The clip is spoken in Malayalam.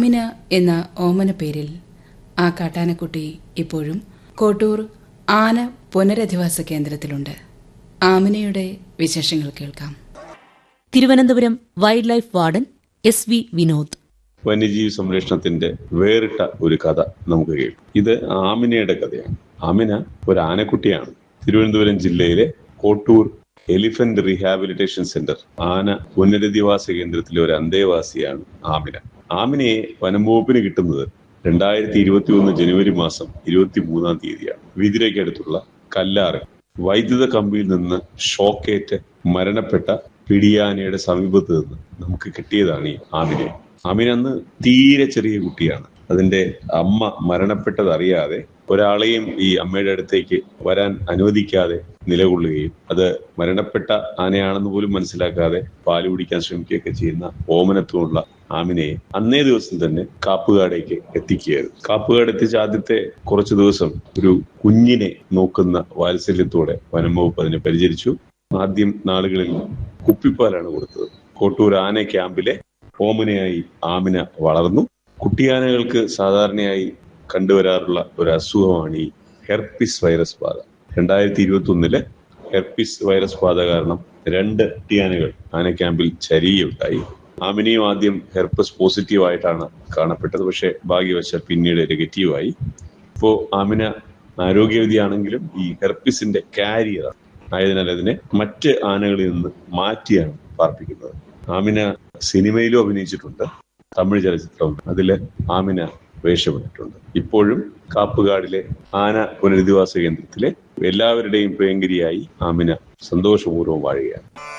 ആമിന എന്ന ഓമന പേരിൽ ആ കാട്ടാനക്കുട്ടി ഇപ്പോഴും കോട്ടൂർ ആന പുനരധിവാസ കേന്ദ്രത്തിലുണ്ട് ആമിനയുടെ വിശേഷങ്ങൾ കേൾക്കാം Thiruvananthapuram wild life warden S V Vinod വന്യജീവി സംരക്ഷണത്തിന്റെ വേറിട്ട ഒരു കഥ നമുക്ക് കേൾക്കും ഇത് ആമിനയുടെ കഥയാണ് ആമിന ഒരു ആനക്കുട്ടിയാണ് തിരുവനന്തപുരം ജില്ലയിലെ കോട്ടൂർ എലിഫന്റ് റീഹാബിലിറ്റേഷൻ സെന്റർ ആന പുനരധിവാസ കേന്ദ്രത്തിലെ ഒരു അന്തേവാസിയാണ് ആമിന ആമിനയെ വനംവകുപ്പിന് കിട്ടുന്നത് രണ്ടായിരത്തി ഇരുപത്തി ഒന്ന് ജനുവരി മാസം ഇരുപത്തി മൂന്നാം തീയതിയാണ് വിതിരയ്ക്കടുത്തുള്ള കല്ലാറ് വൈദ്യുത കമ്പിയിൽ നിന്ന് ഷോക്കേറ്റ് മരണപ്പെട്ട പിടിയാനയുടെ സമീപത്ത് നിന്ന് നമുക്ക് കിട്ടിയതാണ് ഈ ആമിനെ ആമിന അന്ന് തീരെ ചെറിയ കുട്ടിയാണ് അതിന്റെ അമ്മ മരണപ്പെട്ടത് അറിയാതെ ഒരാളെയും ഈ അമ്മയുടെ അടുത്തേക്ക് വരാൻ അനുവദിക്കാതെ നിലകൊള്ളുകയും അത് മരണപ്പെട്ട ആനയാണെന്ന് പോലും മനസ്സിലാക്കാതെ പാല് കുടിക്കാൻ ശ്രമിക്കുകയൊക്കെ ചെയ്യുന്ന ഓമനത്വമുള്ള ആമിനയെ അന്നേ ദിവസം തന്നെ കാപ്പുകാടേക്ക് എത്തിക്കുകയായിരുന്നു കാപ്പുകാട് എത്തിച്ച ആദ്യത്തെ കുറച്ചു ദിവസം ഒരു കുഞ്ഞിനെ നോക്കുന്ന വാത്സല്യത്തോടെ വനം വകുപ്പ് അതിനെ പരിചരിച്ചു ആദ്യം നാളുകളിൽ കുപ്പിപ്പാലാണ് കൊടുത്തത് കോട്ടൂർ ആന ക്യാമ്പിലെ ഓമനയായി ആമിന വളർന്നു കുട്ടിയാനകൾക്ക് സാധാരണയായി കണ്ടുവരാറുള്ള ഒരു അസുഖമാണ് ഈ ഹെർപ്പിസ് വൈറസ് ബാധ രണ്ടായിരത്തി ഇരുപത്തി ഒന്നില് ഹെർപ്പിസ് വൈറസ് ബാധ കാരണം രണ്ട് കുട്ടിയാനകൾ ആന ക്യാമ്പിൽ ചരിയുണ്ടായി ആമിനെയും ആദ്യം ഹെർപ്പസ് പോസിറ്റീവ് ആയിട്ടാണ് കാണപ്പെട്ടത് പക്ഷേ ഭാഗ്യവശാൽ പിന്നീട് നെഗറ്റീവായി ഇപ്പോ ആമിന ആരോഗ്യവതിയാണെങ്കിലും ഈ ഹെർപ്പിസിന്റെ കാരിയർ ആയതിനാൽ അതിനെ മറ്റ് ആനകളിൽ നിന്ന് മാറ്റിയാണ് പാർപ്പിക്കുന്നത് ആമിന സിനിമയിലും അഭിനയിച്ചിട്ടുണ്ട് തമിഴ് ചലച്ചിത്രം അതില് ആമിന വേഷമിട്ടിട്ടുണ്ട് ഇപ്പോഴും കാപ്പുകാടിലെ ആന പുനരധിവാസ കേന്ദ്രത്തിലെ എല്ലാവരുടെയും പ്രിയങ്കരിയായി ആമിന സന്തോഷപൂർവ്വം വാഴുകയാണ്